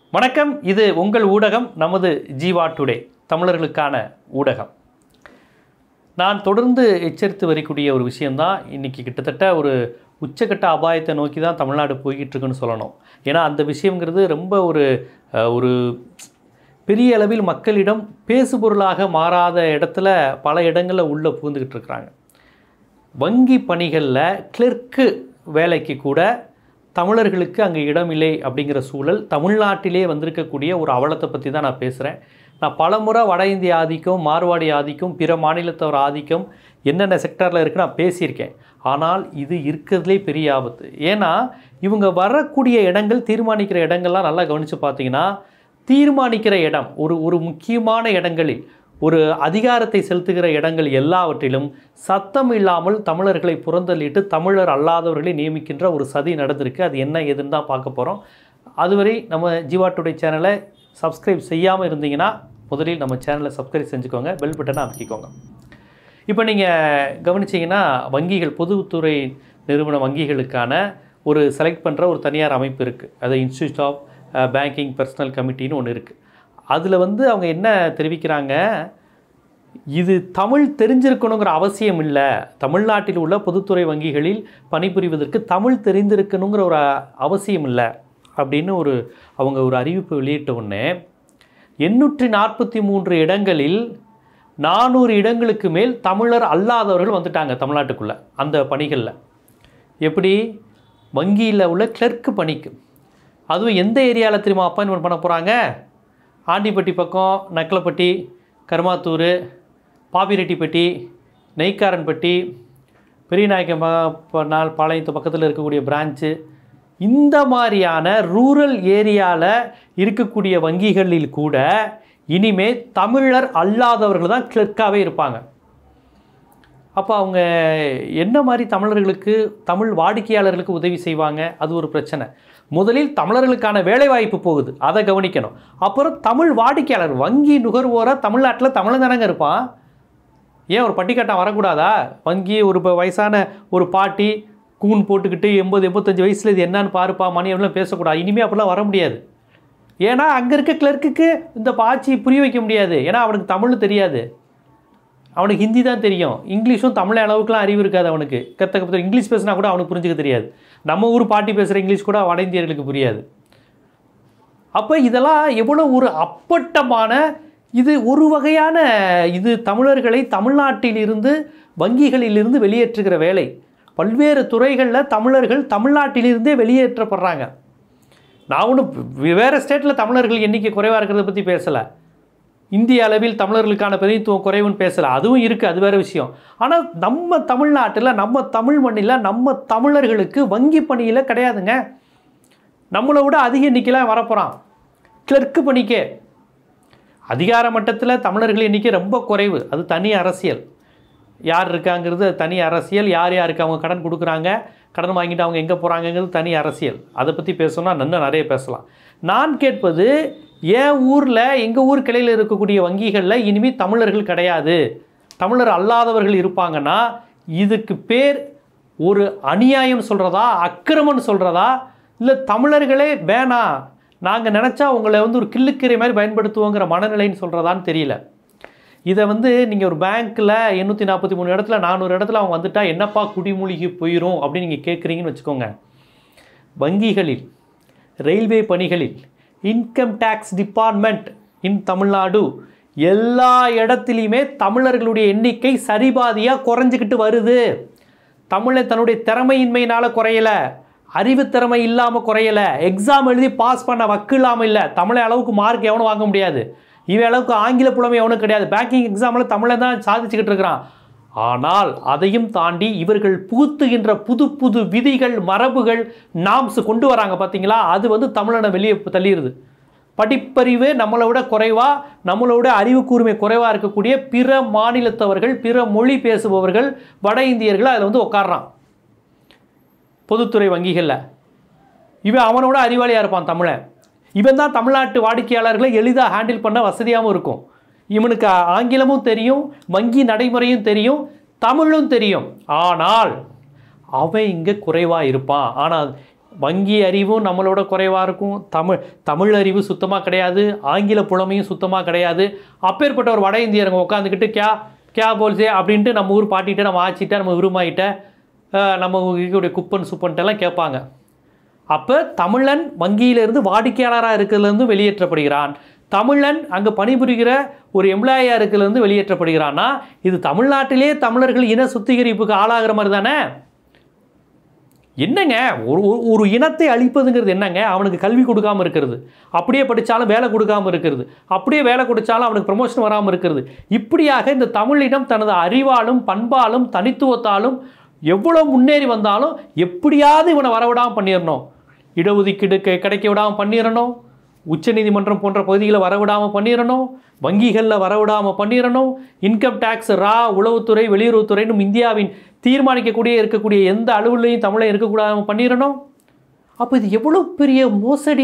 வணக்கம் இது உங்கள் ஊடகம் நமது ஜீவா டுடே தமிழர்களுக்கான ஊடகம் நான் தொடர்ந்து எச்சரித்து வரக்கூடிய ஒரு விஷயம்தான் இன்றைக்கி கிட்டத்தட்ட ஒரு உச்சக்கட்ட அபாயத்தை நோக்கி தான் தமிழ்நாடு போய்கிட்டு இருக்குன்னு சொல்லணும் ஏன்னா அந்த விஷயங்கிறது ரொம்ப ஒரு அஹ், ஒரு பெரிய அளவில் மக்களிடம் பேசுபொருளாக மாறாத இடத்துல பல இடங்களில் உள்ளே புகுந்துக்கிட்டு இருக்கிறாங்க வங்கி பணிகளில் கிளர்க்கு வேலைக்கு கூட தமிழர்களுக்கு அங்கே இடமில்லை அப்படிங்கிற சூழல் தமிழ்நாட்டிலே வந்திருக்கக்கூடிய ஒரு அவலத்தை பற்றி தான் நான் பேசுகிறேன் நான் பலமுறை வட இந்திய ஆதிக்கம் மார்வாடி ஆதிக்கம் பிற மாநிலத்தவர் ஆதிக்கம் என்னென்ன செக்டரில் இருக்குன்னு நான் பேசியிருக்கேன் ஆனால் இது இருக்கிறதுலே பெரிய ஆபத்து ஏன்னா இவங்க வரக்கூடிய இடங்கள் தீர்மானிக்கிற இடங்கள்லாம் நல்லா கவனித்து பார்த்தீங்கன்னா தீர்மானிக்கிற இடம் ஒரு ஒரு முக்கியமான இடங்களில் ஒரு அதிகாரத்தை செலுத்துகிற இடங்கள் எல்லாவற்றிலும் சத்தம் இல்லாமல் தமிழர்களை புறந்தள்ளிட்டு தமிழர் அல்லாதவர்களை நியமிக்கின்ற ஒரு சதி நடந்திருக்கு அது என்ன ஏதுன்னு தான் பார்க்க போகிறோம் அதுவரை நம்ம ஜீவா டுடே சேனலை சப்ஸ்கிரைப் செய்யாமல் இருந்தீங்கன்னா முதலில் நம்ம சேனலை சப்ஸ்கிரைப் செஞ்சுக்கோங்க பெல் பட்டனை அமைக்கிக்கோங்க இப்போ நீங்கள் கவனிச்சீங்கன்னா வங்கிகள் பொதுத்துறை நிறுவன வங்கிகளுக்கான ஒரு செலக்ட் பண்ணுற ஒரு தனியார் அமைப்பு இருக்குது அது இன்ஸ்டியூட் ஆஃப் பேங்கிங் பர்சனல் கமிட்டின்னு ஒன்று இருக்குது அதில் வந்து அவங்க என்ன தெரிவிக்கிறாங்க இது தமிழ் தெரிஞ்சிருக்கணுங்கிற அவசியம் இல்லை தமிழ்நாட்டில் உள்ள பொதுத்துறை வங்கிகளில் பணிபுரிவதற்கு தமிழ் தெரிந்திருக்கணுங்கிற ஒரு அவசியம் இல்லை அப்படின்னு ஒரு அவங்க ஒரு அறிவிப்பு வெளியிட்ட உடனே எண்ணூற்றி நாற்பத்தி மூன்று இடங்களில் நானூறு இடங்களுக்கு மேல் தமிழர் அல்லாதவர்கள் வந்துட்டாங்க தமிழ்நாட்டுக்குள்ளே அந்த பணிகளில் எப்படி வங்கியில் உள்ள கிளர்க்கு பணிக்கு அதுவும் எந்த ஏரியாவில் தெரியுமா அப்பாயின்மெண்ட் பண்ண போகிறாங்க ஆண்டிப்பட்டி பக்கம் நக்கலப்பட்டி கருமாத்தூர் பாப்பிரெட்டிப்பட்டி நெய்க்காரன்பட்டி பெரியநாயக்கம் நாள் பாளையத்து பக்கத்தில் இருக்கக்கூடிய பிரான்ச்சு இந்த மாதிரியான ரூரல் ஏரியாவில் இருக்கக்கூடிய வங்கிகளில் கூட இனிமே தமிழர் அல்லாதவர்கள் தான் கிளர்க்காகவே இருப்பாங்க அப்போ அவங்க என்ன மாதிரி தமிழர்களுக்கு தமிழ் வாடிக்கையாளர்களுக்கு உதவி செய்வாங்க அது ஒரு பிரச்சனை முதலில் தமிழர்களுக்கான வேலைவாய்ப்பு போகுது அதை கவனிக்கணும் அப்புறம் தமிழ் வாடிக்கையாளர் வங்கி நுகர்வோராக தமிழ்நாட்டில் தமிழன் தானங்க இருப்பான் ஏன் ஒரு பட்டிக்காட்டம் வரக்கூடாதா வங்கி ஒரு இப்போ வயசான ஒரு பாட்டி கூன் போட்டுக்கிட்டு எண்பது எண்பத்தஞ்சு வயசில் இது என்னன்னு பாருப்பா மணி அப்படிலாம் பேசக்கூடாது இனிமேல் அப்படிலாம் வர முடியாது ஏன்னா அங்கே இருக்க கிளர்க்குக்கு இந்த பாச்சி புரிய வைக்க முடியாது ஏன்னா அவனுக்கு தமிழ் தெரியாது அவனுக்கு ஹிந்தி தான் தெரியும் இங்கிலீஷும் தமிழ் அளவுக்குலாம் அறிவு இருக்காது அவனுக்கு கற்ற கற்று இங்கிலீஷ் பேசினா கூட அவனுக்கு புரிஞ்சுக்க தெரியாது நம்ம ஊர் பாட்டி பேசுகிற இங்கிலீஷ் கூட வட இந்தியர்களுக்கு புரியாது அப்போ இதெல்லாம் எவ்வளோ ஒரு அப்பட்டமான இது ஒரு வகையான இது தமிழர்களை தமிழ்நாட்டிலிருந்து வங்கிகளிலிருந்து வெளியேற்றுகிற வேலை பல்வேறு துறைகளில் தமிழர்கள் தமிழ்நாட்டிலிருந்தே வெளியேற்றப்படுறாங்க நான் ஒன்றும் வேறு ஸ்டேட்டில் தமிழர்கள் எண்ணிக்கை குறைவாக இருக்கிறத பற்றி பேசலை இந்திய அளவில் தமிழர்களுக்கான பிரதிநிதித்துவம் குறைவுன்னு பேசலை அதுவும் இருக்குது அது வேறு விஷயம் ஆனால் நம்ம தமிழ்நாட்டில் நம்ம தமிழ் மண்ணில் நம்ம தமிழர்களுக்கு வங்கி பணியில் கிடையாதுங்க நம்மளை விட அதிக எண்ணிக்கையில் வரப்போகிறான் கிளர்க்கு பணிக்கே அதிகார மட்டத்தில் தமிழர்கள் எண்ணிக்கை ரொம்ப குறைவு அது தனி அரசியல் யார் இருக்காங்கிறது அது தனி அரசியல் யார் யாருக்கு அவங்க கடன் கொடுக்குறாங்க கடன் வாங்கிட்டு அவங்க எங்கே போகிறாங்கங்கிறது தனி அரசியல் அதை பற்றி பேசணும்னா இன்னும் நிறைய பேசலாம் நான் கேட்பது என் ஊரில் எங்கள் ஊர் கிளையில் இருக்கக்கூடிய வங்கிகளில் இனிமேல் தமிழர்கள் கிடையாது தமிழர் அல்லாதவர்கள் இருப்பாங்கன்னா இதுக்கு பேர் ஒரு அநியாயம் சொல்கிறதா அக்கிரமம்னு சொல்கிறதா இல்லை தமிழர்களே வேணாம் நாங்கள் நினச்சா உங்களை வந்து ஒரு கிள்ளுக்கீரை மாதிரி பயன்படுத்துவோங்கிற மனநிலைன்னு சொல்கிறதான்னு தெரியல இதை வந்து நீங்கள் ஒரு பேங்க்கில் எண்ணூற்றி நாற்பத்தி மூணு இடத்துல நானூறு இடத்துல அவங்க வந்துட்டா என்னப்பா குடிமூழ்கி போயிடும் அப்படின்னு நீங்கள் கேட்குறீங்கன்னு வச்சுக்கோங்க வங்கிகளில் ரயில்வே பணிகளில் income tax department in Tamil Nadu எல்லா இடத்துலையுமே தமிழர்களுடைய எண்ணிக்கை சரிபாதியாக குறைஞ்சிக்கிட்டு வருது தமிழை தன்னுடைய திறமையின்மையினால் குறையலை அறிவு திறமை இல்லாமல் குறையலை எக்ஸாம் எழுதி பாஸ் பண்ண வக்கு இல்லாமல் இல்லை தமிழை அளவுக்கு மார்க் எவனும் வாங்க முடியாது இவன் அளவுக்கு ஆங்கில புலமை எவனும் கிடையாது பேங்கிங் எக்ஸாமில் தமிழை தான் சாதிச்சுக்கிட்டு இருக்கிறான் ஆனால் அதையும் தாண்டி இவர்கள் புகுத்துகின்ற புது புது விதிகள் மரபுகள் நாம்ஸ் கொண்டு வராங்க பார்த்தீங்களா அது வந்து தமிழனை வெளியே தள்ளிடுது படிப்பறிவு நம்மளை விட குறைவாக நம்மளை விட அறிவு கூர்மை குறைவாக இருக்கக்கூடிய பிற மாநிலத்தவர்கள் பிற மொழி பேசுபவர்கள் வட இந்தியர்கள் அதில் வந்து உட்கார்றான் பொதுத்துறை வங்கிகளில் இவன் அவனோட அறிவாளியாக இருப்பான் தமிழன் இவன் தான் தமிழ்நாட்டு வாடிக்கையாளர்களை எளிதாக ஹேண்டில் பண்ண வசதியாகவும் இருக்கும் இவனுக்கு ஆங்கிலமும் தெரியும் வங்கி நடைமுறையும் தெரியும் தமிழும் தெரியும் ஆனால் அவன் இங்கே குறைவாக இருப்பான் ஆனால் வங்கி அறிவும் நம்மளோட குறைவாக இருக்கும் தமிழ் தமிழ் அறிவு சுத்தமாக கிடையாது ஆங்கில புலமையும் சுத்தமாக கிடையாது அப்பேற்பட்ட ஒரு வட இந்தியருங்க உட்காந்துக்கிட்டு கியா கியா போல்சே அப்படின்ட்டு நம்ம ஊர் பாட்டிகிட்ட நம்ம ஆச்சிட்ட நம்ம விரும்பாயிட்ட அஹ், நம்ம இருக்கக்கூடிய குப்பன் சுப்பன்ட்டெல்லாம் கேட்பாங்க அப்போ தமிழன் வங்கியிலிருந்து வாடிக்கையாளராக இருக்கிறதுலேருந்து வெளியேற்றப்படுகிறான் தமிழன் அங்கே பணிபுரிகிற ஒரு எம்ப்ளாயாக இருக்கிறதுலேருந்து வெளியேற்றப்படுகிறான்னா இது தமிழ்நாட்டிலே தமிழர்கள் இன சுத்திகரிப்புக்கு ஆளாகிற மாதிரி தானே என்னங்க ஒரு ஒரு- ஒரு இனத்தை அழிப்பதுங்கிறது என்னங்க அவனுக்கு கல்வி கொடுக்காம இருக்கிறது அப்படியே படித்தாலும் வேலை கொடுக்காம இருக்கிறது அப்படியே வேலை கொடுத்தாலும் அவனுக்கு ப்ரமோஷன் வராமல் இருக்கிறது இப்படியாக இந்த தமிழினம் தனது அறிவாலும் பண்பாலும் தனித்துவத்தாலும் எவ்வளோ முன்னேறி வந்தாலும் எப்படியாவது இவனை வரவிடாமல் பண்ணிடணும் இடஒதுக்கீடு கி- கிடைக்க விடாமல் பண்ணிடணும் உச்சநீதிமன்றம் போன்ற பகுதிகளை வரவிடாமல் பண்ணிடணும் வங்கிகளில் வரவிடாமல் பண்ணிடணும் இன்கம் டேக்ஸ் ரா உளவுத்துறை வெளியுறவுத்துறைன்னு இந்தியாவின் தீர்மானிக்கக்கூடிய இருக்கக்கூடிய எந்த அலுவலையும் தமிழை இருக்கக்கூடாமல் பண்ணிடணும் அப்போ இது எவ்வளோ பெரிய மோசடி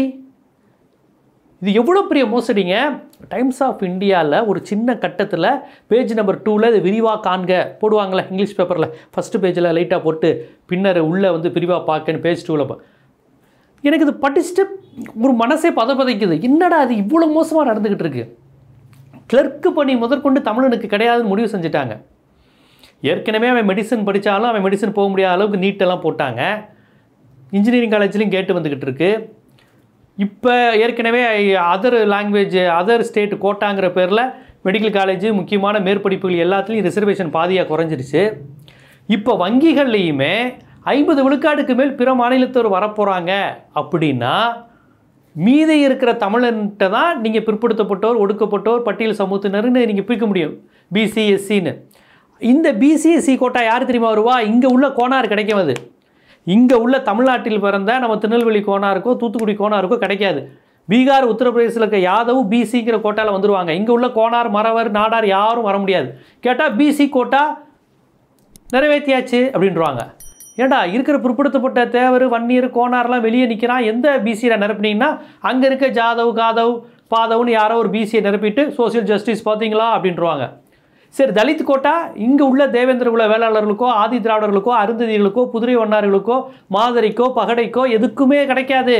இது எவ்வளோ பெரிய மோசடிங்க டைம்ஸ் ஆஃப் இந்தியாவில் ஒரு சின்ன கட்டத்தில் பேஜ் நம்பர் டூவில் இது விரிவாக காண்க போடுவாங்களே இங்கிலீஷ் பேப்பரில் ஃபஸ்ட்டு பேஜில் லைட்டாக போட்டு பின்னர் உள்ளே வந்து விரிவாக பார்க்கன்னு பேஜ் டூவில் எனக்கு இது படிச்சுட்டு ஒரு மனசே பதப்பதைக்குது என்னடா அது இவ்வளோ மோசமாக நடந்துக்கிட்டு இருக்கு கிளர்க்கு பணி முதற்கொண்டு தமிழனுக்கு கிடையாதுன்னு முடிவு செஞ்சுட்டாங்க ஏற்கனவே அவன் மெடிசன் படித்தாலும் அவன் மெடிசன் போக முடியாத அளவுக்கு நீட்டெல்லாம் போட்டாங்க இன்ஜினியரிங் காலேஜ்லையும் கேட்டு வந்துக்கிட்டு இருக்கு இப்போ ஏற்கனவே அதர் லாங்குவேஜ் அதர் ஸ்டேட் கோட்டாங்கிற பேரில் மெடிக்கல் காலேஜ் முக்கியமான மேற்படிப்புகள் எல்லாத்துலேயும் ரிசர்வேஷன் பாதியாக குறைஞ்சிருச்சு இப்போ வங்கிகள்லையுமே ஐம்பது விழுக்காடுக்கு மேல் பிற மாநிலத்தவர் வரப்போகிறாங்க அப்படின்னா மீதி இருக்கிற தமிழன்ட்ட தான் நீங்கள் பிற்படுத்தப்பட்டோர் ஒடுக்கப்பட்டோர் பட்டியல் சமூகத்தினர்னு நீங்கள் பிரிக்க முடியும் பிசி எஸ்சின்னு இந்த பிசிஎஸ்சி கோட்டா யார் தெரியுமா வருவா இங்கே உள்ள கோனார் கிடைக்கும் அது இங்கே உள்ள தமிழ்நாட்டில் பிறந்த நம்ம திருநெல்வேலி கோனாருக்கோ தூத்துக்குடி கோனாருக்கோ கிடைக்காது பீகார் உத்தரப்பிரதேசத்தில் இருக்க யாதவ் பிசிங்கிற கோட்டாவில் வந்துருவாங்க இங்கே உள்ள கோனார் மறவர் நாடார் யாரும் வர முடியாது கேட்டால் பிசி கோட்டா நிறைவேற்றியாச்சு அப்படின்றவாங்க ஏண்டா இருக்கிற பிற்படுத்தப்பட்ட தேவர் வன்னியர் கோனார்லாம் வெளியே நிற்கிறான் எந்த பிசியில் நிரப்புனீங்கன்னா அங்கே இருக்க ஜாதவ் காதவ் பாதவ்னு யாரோ ஒரு பிசியை நிரப்பிட்டு சோஷியல் ஜஸ்டிஸ் பார்த்தீங்களா அப்படின்றவாங்க சரி தலித் கோட்டா இங்கே உள்ள தேவேந்திர குல வேளாளர்களுக்கோ ஆதி திராவிடர்களுக்கோ அருந்ததிகளுக்கோ குதிரை வண்ணார்களுக்கோ மாதரிக்கோ பகடைக்கோ எதுக்குமே கிடைக்காது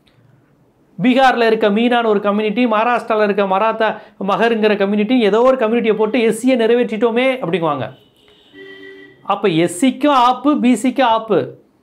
பீகாரில் இருக்க மீனான ஒரு கம்யூனிட்டி மகாராஷ்டிராவில் இருக்க மராத்தா மகருங்கிற கம்யூனிட்டி ஏதோ ஒரு கம்யூனிட்டியை போட்டு எஸ்சியை நிறைவேற்றிட்டோமே அப்படிங்குவாங்க அப்போ எஸ்சிக்கும் ஆப்பு பிசிக்கும் ஆப்பு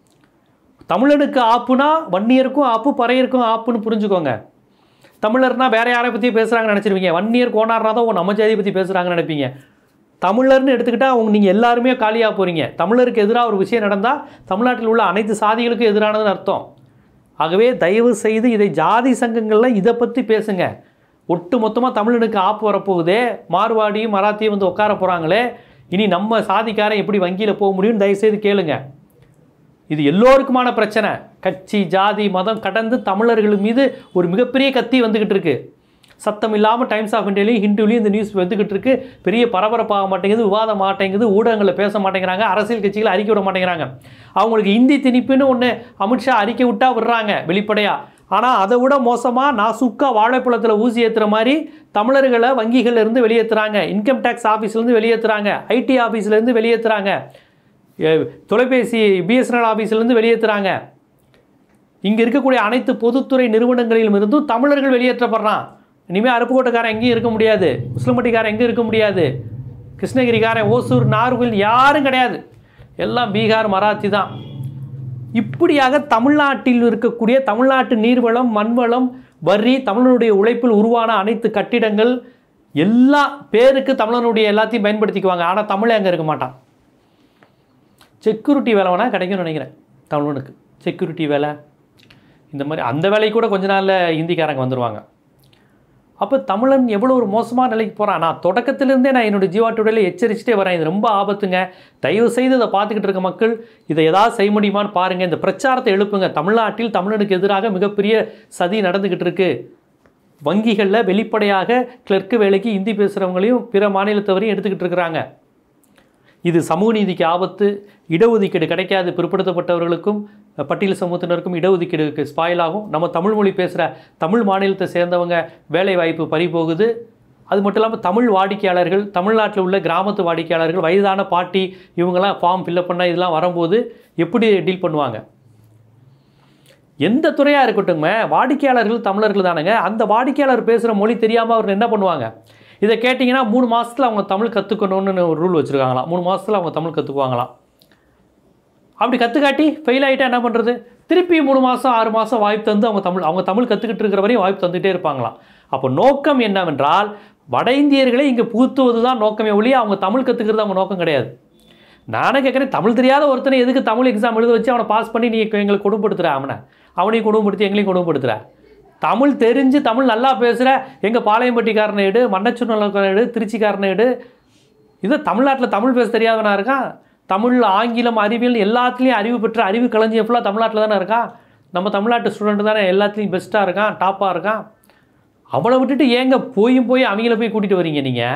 தமிழனுக்கு ஆப்புனா வன்னியருக்கும் ஆப்பு பறையருக்கும் ஆப்புன்னு புரிஞ்சுக்கோங்க தமிழர்னா வேற யாரை பற்றி பேசுகிறாங்கன்னு நினச்சிருவீங்க வன்னியர் கோனார்னா தான் உங்க நம்ம ஜாதியை பற்றி பேசுகிறாங்கன்னு நினைப்பீங்க தமிழர்னு எடுத்துக்கிட்டால் அவங்க நீங்கள் எல்லாருமே காலியாக போகிறீங்க தமிழருக்கு எதிராக ஒரு விஷயம் நடந்தால் தமிழ்நாட்டில் உள்ள அனைத்து சாதிகளுக்கும் எதிரானதுன்னு அர்த்தம் ஆகவே தயவு செய்து இதை ஜாதி சங்கங்களில் இதை பற்றி பேசுங்க ஒட்டு மொத்தமாக தமிழனுக்கு ஆப்பு வரப்போகுதே மார்வாடியும் மராத்தியும் வந்து உட்கார போகிறாங்களே இனி நம்ம சாதிக்காரன் எப்படி வங்கியில் போக முடியும்னு தயவுசெய்து கேளுங்க இது எல்லோருக்குமான பிரச்சனை கட்சி ஜாதி மதம் கடந்து தமிழர்கள் மீது ஒரு மிகப்பெரிய கத்தி வந்துக்கிட்டு இருக்கு சத்தம் இல்லாமல் டைம்ஸ் ஆஃப் இந்தியாலையும் ஹிந்துலையும் இந்த நியூஸ் வந்துக்கிட்டு இருக்கு பெரிய பரபரப்பாக மாட்டேங்குது விவாதம் மாட்டேங்குது ஊடகங்களில் பேச மாட்டேங்கிறாங்க அரசியல் கட்சிகள் அறிக்கை விட மாட்டேங்கிறாங்க அவங்களுக்கு இந்தி திணிப்புன்னு ஒன்று அமித்ஷா அறிக்கை விட்டா விடுறாங்க வெளிப்படையாக ஆனால் அதை விட மோசமாக நாசுக்கா வாழைப்பழத்தில் ஊசி ஏற்றுற மாதிரி தமிழர்களை வங்கிகள்ல இருந்து வெளியேற்றுறாங்க இன்கம் டேக்ஸ் ஆஃபீஸ்லேருந்து வெளியேற்றுறாங்க ஐடி ஆஃபீஸ்லேருந்து வெளியேற்றுறாங்க எ- தொலைபேசி பிஎஸ்என்எல் ஆஃபீஸ்லேருந்து வெளியேற்றுறாங்க இங்கே இருக்கக்கூடிய அனைத்து பொதுத்துறை நிறுவனங்களிலும் இருந்தும் தமிழர்கள் வெளியேற்றப்படுறான் இனிமேல் அருப்புக்கோட்டைக்காரன் எங்கேயும் இருக்க முடியாது முஸ்லிம்பட்டிக்காரன் எங்கேயும் இருக்க முடியாது கிருஷ்ணகிரிக்காரன் ஓசூர் நாகர்கோவில் யாரும் கிடையாது எல்லாம் பீகார் மராத்தி தான் இப்படியாக தமிழ்நாட்டில் இருக்கக்கூடிய தமிழ்நாட்டு நீர்வளம் மண்வளம் வரி தமிழனுடைய உழைப்பில் உருவான அனைத்து கட்டிடங்கள் எல்லா பேருக்கு தமிழனுடைய எல்லாத்தையும் பயன்படுத்திக்குவாங்க ஆனால் தமிழே அங்கே இருக்க மாட்டான் செக்யூரிட்டி வேலை வேணால் கிடைக்கும்னு நினைக்கிறேன் தமிழனுக்கு செக்யூரிட்டி வேலை இந்த மாதிரி அந்த வேலைக்கு கூட கொஞ்ச நாளில் ஹிந்திக்காரங்க வந்துடுவாங்க அப்போ தமிழன் எவ்வளோ ஒரு மோசமான நிலைக்கு போகிறான் நான் தொடக்கத்திலிருந்தே நான் என்னோட ஜீவா டுடேல எச்சரிச்சுட்டே வரேன் இது ரொம்ப ஆபத்துங்க தயவு செய்து இதை பார்த்துக்கிட்டு இருக்க மக்கள் இதை ஏதாவது செய்ய முடியுமான்னு பாருங்கள் இந்த பிரச்சாரத்தை எழுப்புங்க தமிழ்நாட்டில் தமிழனுக்கு எதிராக மிகப்பெரிய சதி நடந்துக்கிட்டு இருக்கு வங்கிகளில் வெளிப்படையாக கிளர்க்கு வேலைக்கு ஹிந்தி பேசுகிறவங்களையும் பிற மாநிலத்தவரையும் எடுத்துக்கிட்டு இருக்கிறாங்க இது சமூக நீதிக்கு ஆபத்து இடஒதுக்கீடு கிடைக்காது பிற்படுத்தப்பட்டவர்களுக்கும் பட்டியல் சமூகத்தினருக்கும் இடஒதுக்கீடு ஸ்பாயில் ஆகும் நம்ம தமிழ் மொழி பேசுகிற தமிழ் மாநிலத்தை சேர்ந்தவங்க வேலை வாய்ப்பு பறிபோகுது அது மட்டும் இல்லாமல் தமிழ் வாடிக்கையாளர்கள் தமிழ்நாட்டில் உள்ள கிராமத்து வாடிக்கையாளர்கள் வயதான பாட்டி இவங்கெல்லாம் ஃபார்ம் ஃபில்அப் பண்ண இதெல்லாம் வரும்போது எப்படி டீல் பண்ணுவாங்க எந்த துறையாக இருக்கட்டுங்க வாடிக்கையாளர்கள் தமிழர்கள் தானுங்க அந்த வாடிக்கையாளர் பேசுகிற மொழி தெரியாமல் அவர் என்ன பண்ணுவாங்க இதை கேட்டிங்கன்னா மூணு மாதத்தில் அவங்க தமிழ் கற்றுக்கணும்னு ஒரு ரூல் வச்சுருக்காங்களாம் மூணு மாதத்தில் அவங்க தமிழ் கற்றுக்குவாங்களாம் அப்படி கற்றுக்காட்டி ஃபெயில் ஆகிட்டா என்ன பண்ணுறது திருப்பி மூணு மாதம் ஆறு மாதம் வாய்ப்பு தந்து அவங்க தமிழ் அவங்க தமிழ் கற்றுக்கிட்டு இருக்கிற வரையும் வாய்ப்பு தந்துகிட்டே இருப்பாங்களாம் அப்போ நோக்கம் என்னவென்றால் வட இந்தியர்களை இங்கே புகுத்துவது தான் நோக்கமே ஒழிய அவங்க தமிழ் கற்றுக்கிறது அவங்க நோக்கம் கிடையாது நானே கேட்குறேன் தமிழ் தெரியாத ஒருத்தனை எதுக்கு தமிழ் எக்ஸாம் எழுத வச்சு அவனை பாஸ் பண்ணி நீ எங்களுக்கு கொடுமைப்படுத்துற அவனை அவனையும் கொடுமைப்படுத்தி எங்களையும் கொடுமைப்படுத்துற தமிழ் தெரிஞ்சு தமிழ் நல்லா பேசுகிற எங்கள் பாளையம்பட்டிக்காரனை எடு மன்னச்சுநல்லக்காரனை எடு திருச்சிக்காரனை எடு இது தமிழ்நாட்டில் தமிழ் பேச தெரியாதவனா இருக்கான் தமிழ் ஆங்கிலம் அறிவியல் எல்லாத்துலேயும் அறிவு பெற்ற அறிவு களஞ்சியம் ஃபுல்லாக தமிழ்நாட்டில் தானே இருக்கான் நம்ம தமிழ்நாட்டு ஸ்டூடெண்ட் தானே எல்லாத்துலேயும் பெஸ்ட்டாக இருக்கான் டாப்பாக இருக்கான் அவளை விட்டுட்டு ஏங்க போயும் போய் அவங்கள போய் கூட்டிகிட்டு வரீங்க நீங்கள்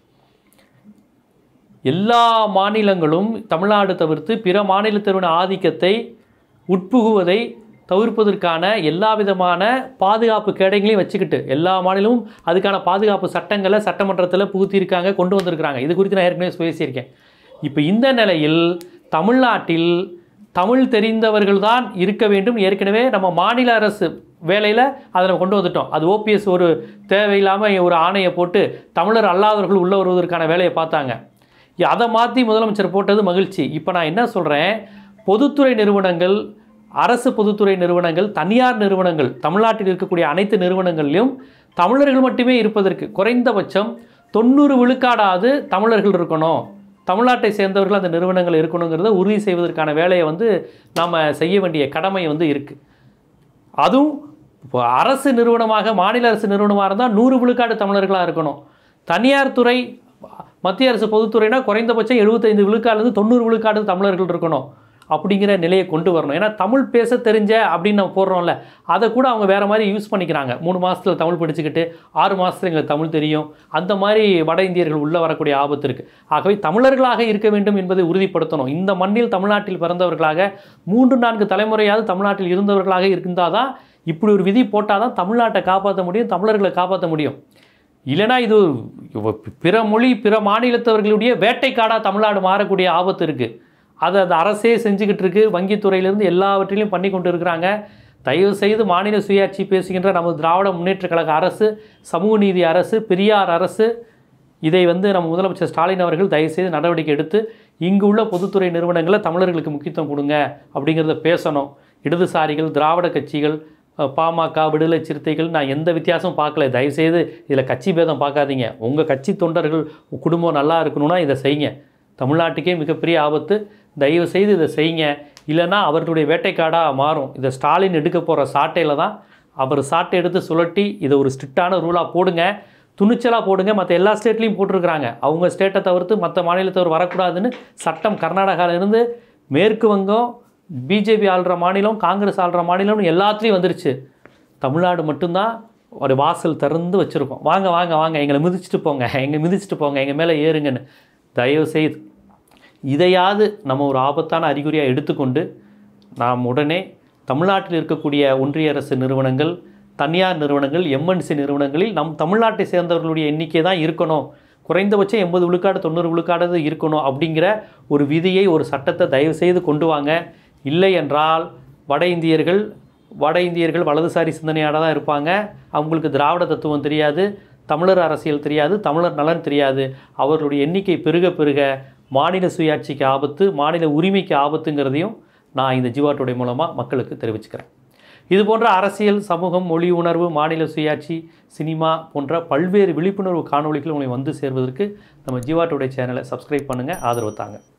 எல்லா மாநிலங்களும் தமிழ்நாடு தவிர்த்து பிற மாநிலத்தினுடைய ஆதிக்கத்தை உட்புகுவதை தவிர்ப்பதற்கான எல்லா விதமான பாதுகாப்பு கேடயங்களையும் வச்சுக்கிட்டு எல்லா மாநிலமும் அதுக்கான பாதுகாப்பு சட்டங்களை சட்டமன்றத்தில் புகுத்தியிருக்காங்க கொண்டு வந்திருக்கிறாங்க இது குறித்து நான் ஏற்கனவே பேசியிருக்கேன் இப்போ இந்த நிலையில் தமிழ்நாட்டில் தமிழ் தெரிந்தவர்கள் தான் இருக்க வேண்டும் ஏற்கனவே நம்ம மாநில அரசு வேலையில் அதை நம்ம கொண்டு வந்துட்டோம் அது ஓபிஎஸ் ஒரு தேவையில்லாமல் ஒரு ஆணையை போட்டு தமிழர் அல்லாதவர்கள் உள்ள வருவதற்கான வேலையை பார்த்தாங்க அதை மாற்றி முதலமைச்சர் போட்டது மகிழ்ச்சி இப்போ நான் என்ன சொல்கிறேன் பொதுத்துறை நிறுவனங்கள் அரசு பொதுத்துறை நிறுவனங்கள் தனியார் நிறுவனங்கள் தமிழ்நாட்டில் இருக்கக்கூடிய அனைத்து நிறுவனங்களிலும் தமிழர்கள் மட்டுமே இருப்பதற்கு குறைந்தபட்சம் தொண்ணூறு விழுக்காடாவது தமிழர்கள் இருக்கணும் தமிழ்நாட்டை சேர்ந்தவர்கள் அந்த நிறுவனங்கள் இருக்கணுங்கிறத உறுதி செய்வதற்கான வேலையை வந்து நாம் செய்ய வேண்டிய கடமை வந்து இருக்குது அதுவும் இப்போ அரசு நிறுவனமாக மாநில அரசு நிறுவனமாக இருந்தால் நூறு விழுக்காடு தமிழர்களாக இருக்கணும் தனியார் துறை மத்திய அரசு பொதுத்துறைனா குறைந்தபட்சம் எழுபத்தைந்து விழுக்காடுலேருந்து தொண்ணூறு விழுக்காடு தமிழர்கள் இருக்கணும் அப்படிங்கிற நிலையை கொண்டு வரணும் ஏன்னா தமிழ் பேச தெரிஞ்ச அப்படின்னு நம்ம போடுறோம்ல அதை கூட அவங்க வேறு மாதிரி யூஸ் பண்ணிக்கிறாங்க மூணு மாதத்தில் தமிழ் படிச்சுக்கிட்டு ஆறு மாதத்தில் எங்களுக்கு தமிழ் தெரியும் அந்த மாதிரி வட இந்தியர்கள் உள்ளே வரக்கூடிய ஆபத்து இருக்குது ஆகவே தமிழர்களாக இருக்க வேண்டும் என்பதை உறுதிப்படுத்தணும் இந்த மண்ணில் தமிழ்நாட்டில் பிறந்தவர்களாக மூன்று நான்கு தலைமுறையாவது தமிழ்நாட்டில் இருந்தவர்களாக இருந்தால் தான் இப்படி ஒரு விதி போட்டால் தான் தமிழ்நாட்டை காப்பாற்ற முடியும் தமிழர்களை காப்பாற்ற முடியும் இல்லைனா இது பிற மொழி பிற மாநிலத்தவர்களுடைய வேட்டைக்காடாக தமிழ்நாடு மாறக்கூடிய ஆபத்து இருக்குது அதை அந்த அரசே செஞ்சுக்கிட்டு இருக்கு வங்கித்துறையிலேருந்து எல்லாவற்றிலையும் பண்ணி கொண்டு இருக்கிறாங்க தயவு செய்து மாநில சுயாட்சி பேசுகின்ற நமது திராவிட முன்னேற்ற கழக அரசு சமூக நீதி அரசு பெரியார் அரசு இதை வந்து நம்ம முதலமைச்சர் ஸ்டாலின் அவர்கள் தயவுசெய்து நடவடிக்கை எடுத்து இங்கு உள்ள பொதுத்துறை நிறுவனங்களை தமிழர்களுக்கு முக்கியத்துவம் கொடுங்க அப்படிங்கிறத பேசணும் இடதுசாரிகள் திராவிட கட்சிகள் பாமக விடுதலை சிறுத்தைகள் நான் எந்த வித்தியாசமும் பார்க்கல தயவுசெய்து இதில் கட்சி பேதம் பார்க்காதீங்க உங்கள் கட்சி தொண்டர்கள் குடும்பம் நல்லா இருக்கணும்னா இதை செய்யுங்க தமிழ்நாட்டுக்கே மிகப்பெரிய ஆபத்து தயவு செய்து இதை செய்யுங்க இல்லைன்னா அவர்களுடைய வேட்டைக்காடாக மாறும் இதை ஸ்டாலின் எடுக்க போகிற சாட்டையில் தான் அவர் சாட்டை எடுத்து சுழட்டி இதை ஒரு ஸ்ட்ரிக்டான ரூலாக போடுங்க துணிச்சலாக போடுங்க மற்ற எல்லா ஸ்டேட்லேயும் போட்டிருக்கிறாங்க அவங்க ஸ்டேட்டை தவிர்த்து மற்ற மாநிலத்தவர் வரக்கூடாதுன்னு சட்டம் கர்நாடகாவிலேருந்து மேற்கு வங்கம் பிஜேபி ஆள்ற மாநிலம் காங்கிரஸ் ஆள்ற மாநிலம்னு எல்லாத்துலேயும் வந்துருச்சு தமிழ்நாடு மட்டும்தான் ஒரு வாசல் திறந்து வச்சுருக்கோம் வாங்க வாங்க வாங்க எங்களை மிதிச்சுட்டு போங்க எங்களை மிதிச்சுட்டு போங்க எங்கள் மேலே ஏறுங்கன்னு தயவு செய்து இதையாவது நம்ம ஒரு ஆபத்தான அறிகுறியாக எடுத்துக்கொண்டு நாம் உடனே தமிழ்நாட்டில் இருக்கக்கூடிய ஒன்றிய அரசு நிறுவனங்கள் தனியார் நிறுவனங்கள் எம்என்சி நிறுவனங்களில் நம் தமிழ்நாட்டை சேர்ந்தவர்களுடைய எண்ணிக்கை தான் இருக்கணும் குறைந்தபட்சம் எண்பது விழுக்காடு தொண்ணூறு விழுக்காடு இருக்கணும் அப்படிங்கிற ஒரு விதியை ஒரு சட்டத்தை தயவு செய்து கொண்டு வாங்க இல்லை என்றால் வட இந்தியர்கள் வட இந்தியர்கள் வலதுசாரி சிந்தனையாக தான் இருப்பாங்க அவங்களுக்கு திராவிட தத்துவம் தெரியாது தமிழர் அரசியல் தெரியாது தமிழர் நலன் தெரியாது அவர்களுடைய எண்ணிக்கை பெருக பெருக மாநில சுயாட்சிக்கு ஆபத்து மாநில உரிமைக்கு ஆபத்துங்கிறதையும் நான் இந்த ஜீவாட்டுடைய மூலமாக மக்களுக்கு தெரிவிச்சுக்கிறேன் இது போன்ற அரசியல் சமூகம் மொழி உணர்வு மாநில சுயாட்சி சினிமா போன்ற பல்வேறு விழிப்புணர்வு காணொளிகள் உங்களை வந்து சேர்வதற்கு நம்ம ஜீவாட்டுடைய சேனலை சப்ஸ்கிரைப் பண்ணுங்கள் ஆதரவு தாங்க